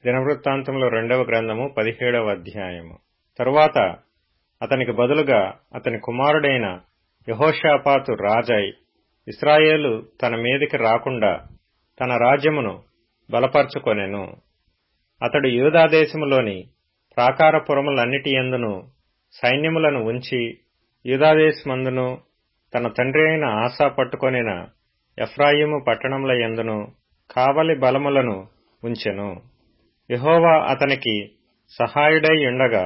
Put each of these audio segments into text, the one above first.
దినవృత్తాంతములు రెండవ గ్రంథము పదిహేడవ అధ్యాయము తరువాత అతనికి బదులుగా అతని కుమారుడైన యహోషాపాతు రాజై ఇస్రాయేలు తన మీదికి రాకుండా తన రాజ్యమును బలపరచుకొనెను అతడు యూదాదేశములోని ప్రాకారపురములన్నిటి యందును సైన్యములను ఉంచి యూదాదేశమందును తన తండ్రి అయిన ఆశా పట్టుకొనిన ఎఫ్రాయిము పట్టణముల యందును కావలి బలములను ఉంచెను యహోవా అతనికి సహాయుడై ఉండగా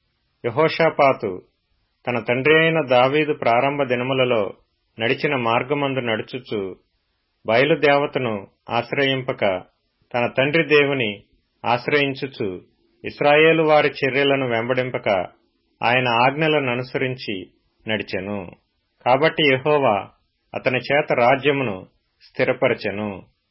యహోషాపాతు తన తండ్రి అయిన దావీదు ప్రారంభ దినములలో నడిచిన మార్గమందు నడుచుచు బయలుదేవతను ఆశ్రయింపక తన తండ్రి దేవుని ఆశ్రయించుచు ఇస్రాయేలు వారి చర్యలను వెంబడింపక ఆయన ఆజ్ఞలను అనుసరించి నడిచెను కాబట్టి యహోవా అతని చేత రాజ్యమును స్థిరపరచెను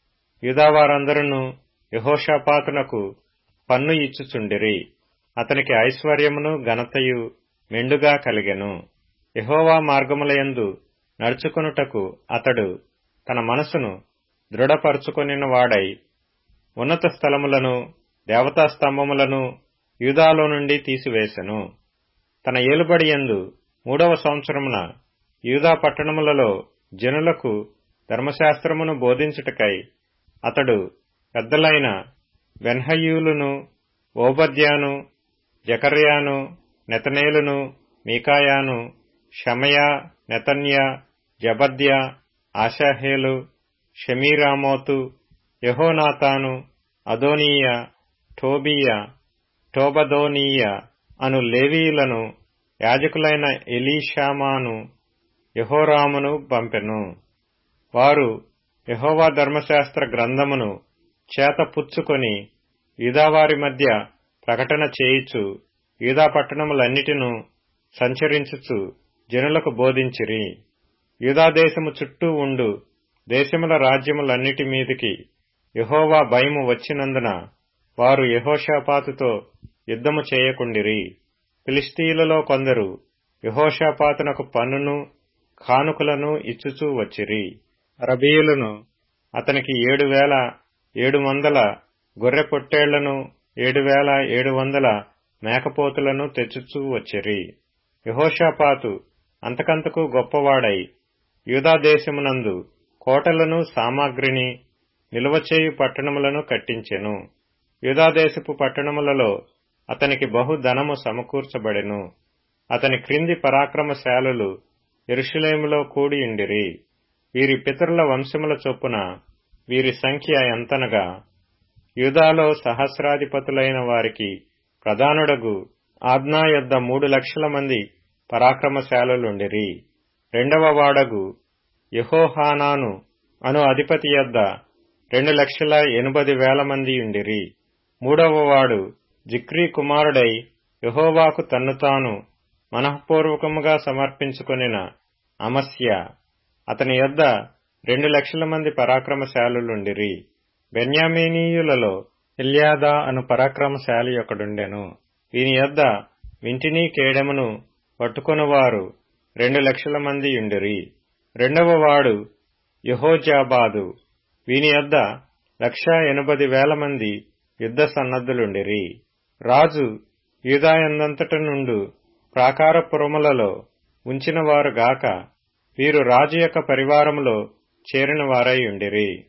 యూదావారందరూ యహోషాపాతునకు పన్ను ఇచ్చుచుండిరి అతనికి ఐశ్వర్యమును ఘనతయు మెండుగా కలిగెను యహోవా మార్గములయందు నడుచుకొనుటకు అతడు తన మనసును దృఢపరుచుకొనిన వాడై ఉన్నత స్థలములను దేవతా స్తంభములను యూదాలో నుండి తీసివేశెను తన ఏలుబడి యందు మూడవ సంవత్సరమున యూదా పట్టణములలో జనులకు ధర్మశాస్త్రమును బోధించుటకై అతడు పెద్దలైన బెన్హయ్యూలును ఓబద్యాను జకర్యాను నెతనేలును మీకాయాను షమయా నెతన్య జబద్య ఆశాహేలు షమీరామోతు యహోనాతాను అదోనీయ టోబియ టోబదోనీయ అను లేవీయులను యాజకులైన ఎలీషామాను యహోరామును పంపెను వారు యహోవా ధర్మశాస్త్ర గ్రంథమును చేత పుచ్చుకొని యూదావారి మధ్య ప్రకటన చేయిచు యూదా పట్టణములన్నిటినూ సంచరించుచు జనులకు బోధించిరి యూదాదేశము చుట్టూ ఉండు దేశముల రాజ్యములన్నిటి మీదికి యహోవా భయము వచ్చినందున వారు యహోషాపాతుతో యుద్ధము చేయకుండిరి ఫిలిస్తీయులలో కొందరు యహోషాపాతునకు పన్నును కానుకలను ఇచ్చుచూ వచ్చిరి రబీయులను అతనికి ఏడు వేల ఏడు వందల గొర్రె పొట్టేళ్లను ఏడు వేల ఏడు వందల మేకపోతులను తెచ్చుచూ వచ్చిరి యహోషాపాతు అంతకంతకు గొప్పవాడై యూదాదేశమునందు కోటలను సామాగ్రిని నిల్వచేయు పట్టణములను కట్టించెను యూదాదేశపు పట్టణములలో అతనికి బహు ధనము సమకూర్చబడెను అతని క్రింది పరాక్రమశాలులు ఎరుషులేములో కూడియుండిరి వీరి పితరుల వంశముల చొప్పున వీరి సంఖ్య ఎంతనగా యూదాలో సహస్రాధిపతులైన వారికి ప్రధానుడగు ఆజ్ఞా యొద్ద మూడు లక్షల మంది పరాక్రమశాలులుండిరి రెండవ వాడగు యహోహానాను అను అధిపతి యొద్ద రెండు లక్షల ఎనభది వేల మంది ఉండిరి మూడవ వాడు జిక్రీ కుమారుడై యహోవాకు తన్ను తాను మనఃపూర్వకముగా సమర్పించుకొనిన అమస్య అతని యొద్ద రెండు లక్షల మంది పరాక్రమశాలులుండిరి బెన్యామీనీయులలో ఇల్యాదా అను పరాక్రమశాలి ఒకడుండెను వీని యొద్ద వింటినీ కేడమును పట్టుకొనువారు రెండు లక్షల మంది ఉండిరి రెండవ వాడు యహోజాబాదు వీని యొద్ద లక్ష ఎనభది వేల మంది యుద్ధ సన్నద్ధులుండిరి రాజు యూదాయందంతట నుండు ప్రాకారపురములలో ఉంచిన వారు గాక వీరు రాజు యొక్క పరివారములో చేరిన వారై ఉండిరి